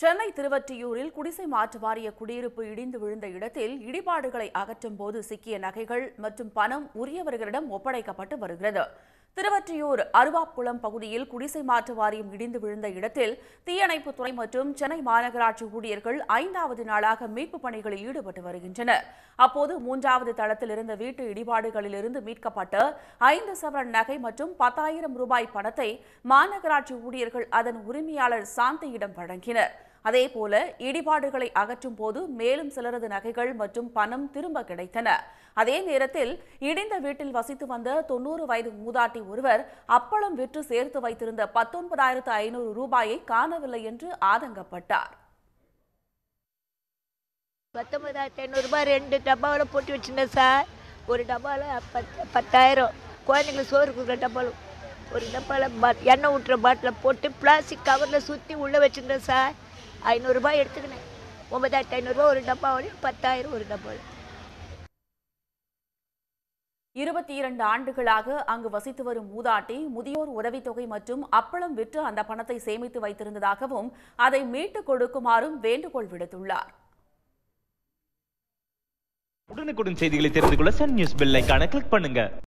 சென்னை திருவொற்றியூரில் குடிசை மாற்று வாரிய குடியிருப்பு இடிந்து விழுந்த இடத்தில் இடிபாடுகளை அகற்றும் போது சிக்கிய நகைகள் மற்றும் பணம் உரியவர்களிடம் ஒப்படைக்கப்பட்டு வருகிறது திருவொற்றியூர் அருவாப்புலம் பகுதியில் குடிசை மாற்று வாரியம் இடிந்து விழுந்த இடத்தில் தீயணைப்புத் துறை மற்றும் சென்னை மாநகராட்சி ஊழியர்கள் ஐந்தாவது நாளாக மீட்புப் பணிகளில் ஈடுபட்டு வருகின்றனர் அப்போது மூன்றாவது தளத்தில் இருந்த வீட்டு இடிபாடுகளிலிருந்து மீட்கப்பட்ட ஐந்து சவரன் நகை மற்றும் பத்தாயிரம் ரூபாய் பணத்தை மாநகராட்சி ஊழியர்கள் அதன் உரிமையாளர் சாந்தியிடம் வழங்கினர் அதேபோல இடிபாடுகளை அகற்றும் போது மேலும் சிலரது நகைகள் மற்றும் பணம் திரும்ப கிடைத்தன அதே நேரத்தில் இடிந்த வீட்டில் வசித்து வந்த தொன்னூறு வயது மூதாட்டி ஒருவர் அப்பளம் விற்று சேர்த்து வைத்திருந்த பத்தொன்பதாயிரத்து ஐநூறு ரூபாயை காணவில்லை என்று ஆதங்கப்பட்டார் பத்தொன்பதாயிரத்தி ஐநூறுரூபா ரெண்டு டப்பாவில் போட்டு வச்சுருந்தேன் சார் ஒரு டப்பாவில் பத்து பத்தாயிரம் குழந்தைங்களுக்கு சோறு கொடுக்குற டப்பாவில் ஒரு டப்பாவில் பாட் எண்ணெய் ஊட்டுற பாட்டில் போட்டு பிளாஸ்டிக் கவரில் சுற்றி உள்ளே வச்சுருந்தேன் சார் ஐநூறுரூபா எடுத்துக்கினேன் ஒன்பதாயிரத்தி ஐநூறுரூபா ஒரு டப்பாவில் பத்தாயிரம் ஒரு டப்பாவில் இருபத்தி இரண்டு ஆண்டுகளாக அங்கு வசித்து வரும் மூதாட்டி முதியோர் உதவித்தொகை மற்றும் அப்பளம் விற்று அந்த பணத்தை சேமித்து வைத்திருந்ததாகவும் அதை மீட்டுக் கொடுக்குமாறும் வேண்டுகோள் விடுத்துள்ளார் உடனுக்குடன் செய்திகளை தெரிந்து கொள்ள சன் நியூஸ் பெல் ஐகானை கிளிக் பண்ணுங்க